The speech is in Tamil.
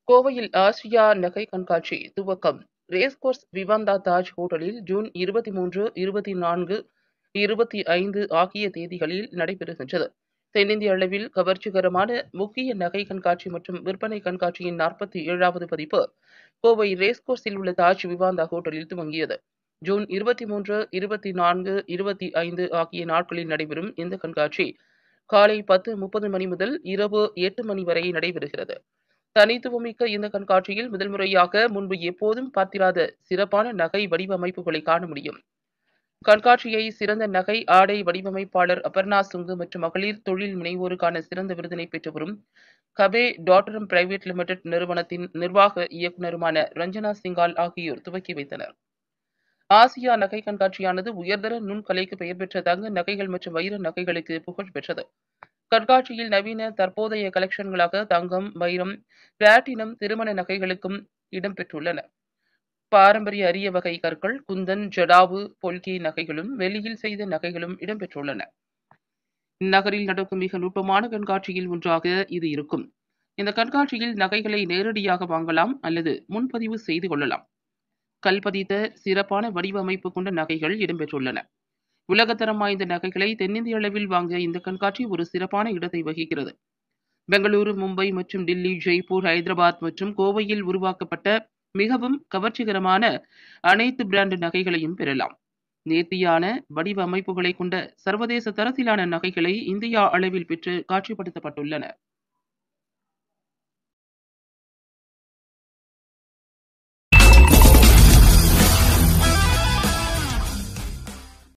கோவையில் ஆசியா நகை கண்காட்சி துவக்கம் ரேஸ்கோர்ஸ் விவாந்தா தாஜ் ஹோட்டலில் ஜூன் இருபத்தி மூன்று இருபத்தி நான்கு இருபத்தி ஐந்து ஆகிய தேதிகளில் நடைபெறுகின்றது தென்னிந்திய அளவில் கவர்ச்சிகரமான முக்கிய நகை கண்காட்சி மற்றும் விற்பனை கண்காட்சியின் நாற்பத்தி ஏழாவது பதிப்பு கோவை ரேஸ்கோர்ஸில் உள்ள தாஜ் விவாந்தா ஹோட்டலில் துவங்கியது ஜூன் இருபத்தி மூன்று இருபத்தி நான்கு இருபத்தி ஐந்து ஆகிய நாட்களில் நடைபெறும் இந்த கண்காட்சி காலை பத்து முப்பது மணி முதல் இரவு எட்டு மணி வரை நடைபெறுகிறது தனித்துவமிக்க இந்த கண்காட்சியில் முதல் முறையாக முன்பு எப்போதும் பார்த்திராத சிறப்பான நகை வடிவமைப்புகளை காண முடியும் கண்காட்சியை சிறந்த நகை ஆடை வடிவமைப்பாளர் அபர்ணா சுங்கு மற்றும் மகளிர் தொழில் முனைவோருக்கான சிறந்த விருதினை பெற்று வரும் கபே டாட்டரம் பிரைவேட் லிமிடெட் நிறுவனத்தின் நிர்வாக இயக்குநருமான ரஞ்சனா சிங்கால் ஆகியோர் துவக்கி வைத்தனர் ஆசியா நகை கண்காட்சியானது உயர்தர நுண்கலைக்கு பெயர் பெற்ற தங்க நகைகள் மற்றும் வைர நகைகளுக்கு புகழ் பெற்றது கண்காட்சியில் நவீன தற்போதைய கலெக்ஷன்களாக தங்கம் வைரம் பிளாட்டினம் திருமண நகைகளுக்கும் இடம்பெற்றுள்ளன பாரம்பரிய அரிய வகை கற்கள் குந்தன் ஜடாவு பொல்கி நகைகளும் வெளியில் செய்த நகைகளும் இடம்பெற்றுள்ளன நகரில் நடக்கும் மிக நுட்பமான கண்காட்சியில் ஒன்றாக இது இருக்கும் இந்த கண்காட்சியில் நகைகளை நேரடியாக வாங்கலாம் அல்லது முன்பதிவு செய்து கொள்ளலாம் கல்பதித்த சிறப்பான வடிவமைப்பு கொண்ட நகைகள் இடம்பெற்றுள்ளன உலகத்தரம் வாய்ந்த நகைகளை தென்னிந்திய அளவில் வாங்க இந்த கண்காட்சி ஒரு சிறப்பான இடத்தை வகிக்கிறது பெங்களூரு மும்பை மற்றும் டில்லி ஜெய்ப்பூர் ஹைதராபாத் மற்றும் கோவையில் உருவாக்கப்பட்ட மிகவும் கவர்ச்சிகரமான அனைத்து பிராண்ட் நகைகளையும் பெறலாம் நேர்த்தியான வடிவமைப்புகளை கொண்ட சர்வதேச தரத்திலான நகைகளை இந்தியா அளவில் பெற்று காட்சிப்படுத்தப்பட்டுள்ளன